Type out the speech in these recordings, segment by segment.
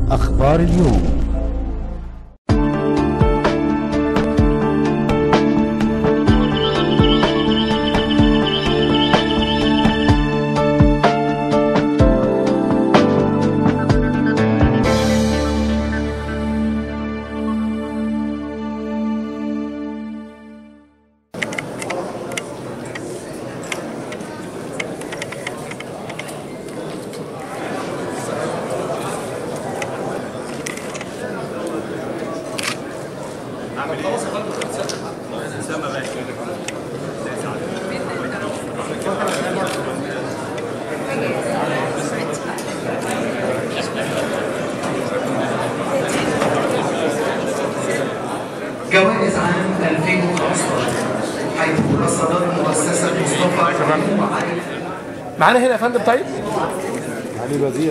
أخبار اليوم جوائز عام 2015 حيث رصدت مؤسسة مصطفى وعلي معانا هنا يا فندم طيب علي الوزير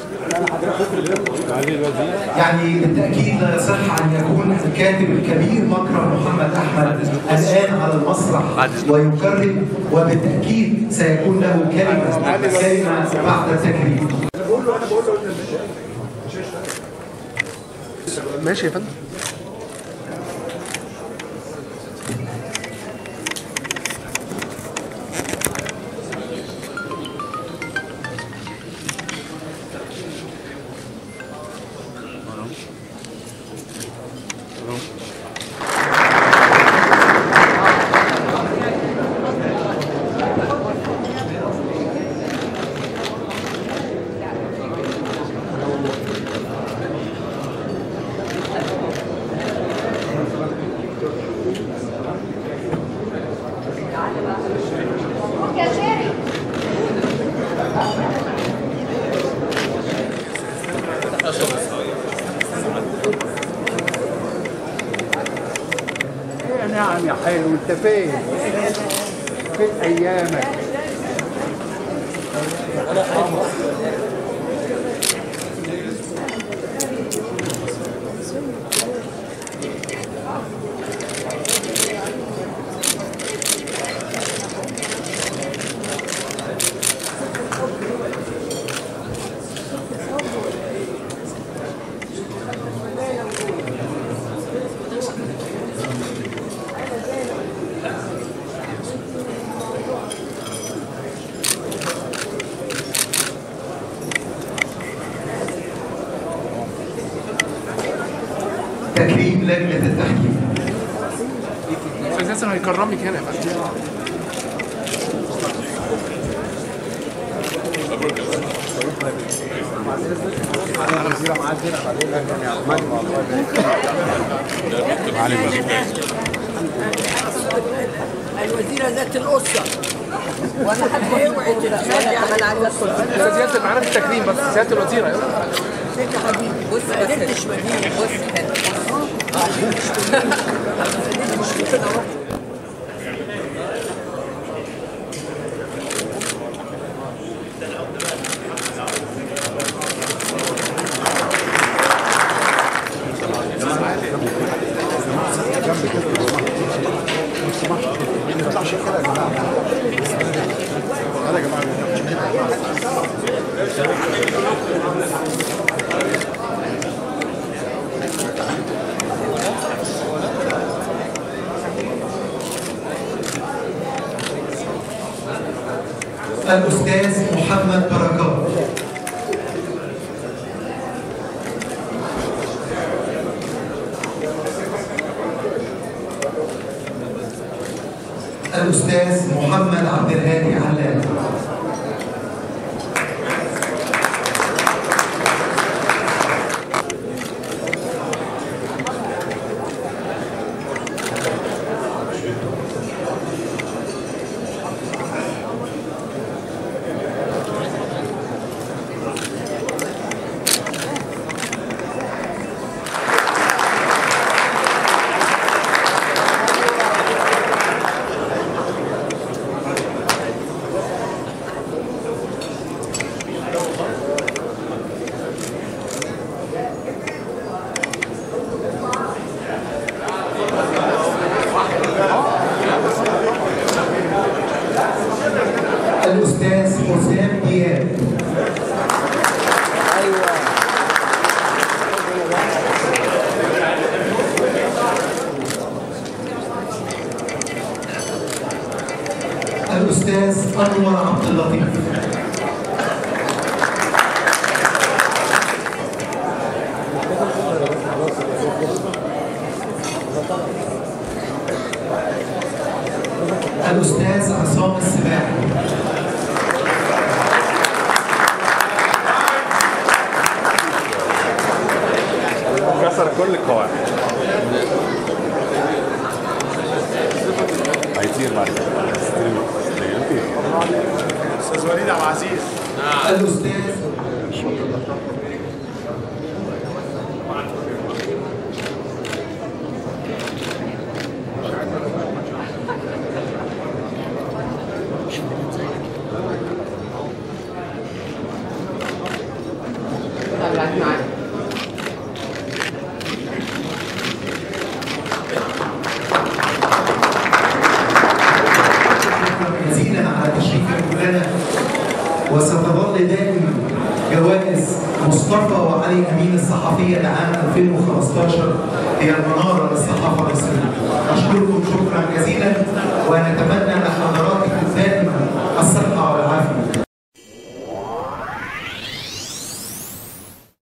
علي الوزير يعني بالتأكيد لا يصح أن يكون الكاتب الكبير مكرم محمد أحمد الآن على المسرح ويكرم وبالتأكيد سيكون له كلمة كلمة بعد التكريم ماشي يا فندم يا نعم يا حلو انت فين؟ فين ايامك؟ تكريم لجنة التحكيم استاذ ياسر هيكرمك هنا يا فندم الوزيرة ذات الأسرة وأنا حابة أوعي تتخلي عن عايزة أدخل استاذ ياسر معانا في التكريم بس سياده الوزيره يلا. فيك يا حبيبي بص ما قدرتش مدينة بص الأستاذ محمد بركات الأستاذ محمد عبد الهادي علام كل القواعد هيطير بعد كده هيطير. استاذ وليد عبد العزيز الأستاذ جزيلا على تشريفكم لنا وستظل دائما جوائز مصطفى وعلي امين الصحفيه لعام 2015 هي المناره للصحافه المصريه. اشكركم شكرا جزيلا